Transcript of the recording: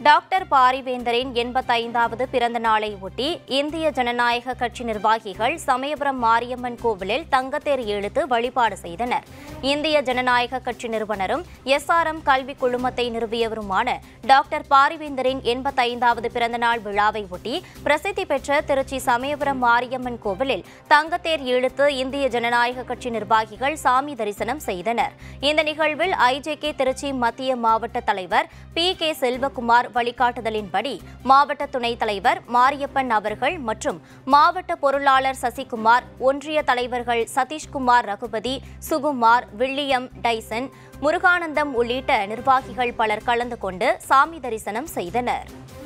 doctor பாரிவேந்தரின் எண்பத்தைந்தாவது பிறந்த நாளை ஒட்டி இந்திய ஜனநாயக கட்சி நிர்வாகிகள் சமயபுரம் மாரியம்மன் கோவிலில் தங்கத்தேர் இழுத்து வழிபாடு செய்தனர் இந்திய ஜனநாயக கட்சி நிறுவனரும் எஸ்ஆர்எம் கல்விக் குழுமத்தை நிறுவியவருமான டாக்டர் பாரிவேந்தரின் எண்பத்தைந்தாவது பிறந்தநாள் விழாவை ஒட்டி பிரசித்தி பெற்ற திருச்சி சமயபுரம் மாரியம்மன் கோவிலில் தங்கத்தேர் இழுத்து இந்திய ஜனநாயக கட்சி நிர்வாகிகள் சாமி தரிசனம் செய்தனர் இந்த நிகழ்வில் ஐஜேகே திருச்சி மத்திய மாவட்ட தலைவர் பி கே செல்வகுமார் வழிகாட்டுதலின்படி மாவட்ட துணைத் தலைவர் மாரியப்பன் அவர்கள் மற்றும் மாவட்ட பொருளாளர் சசிகுமார் ஒன்றிய தலைவர்கள் சதீஷ்குமார் ரகுபதி சுகுமார் வில்லியம் டைசன் முருகானந்தம் உள்ளிட்ட நிர்வாகிகள் பலர் கலந்து கொண்டு சாமி தரிசனம் செய்தனர்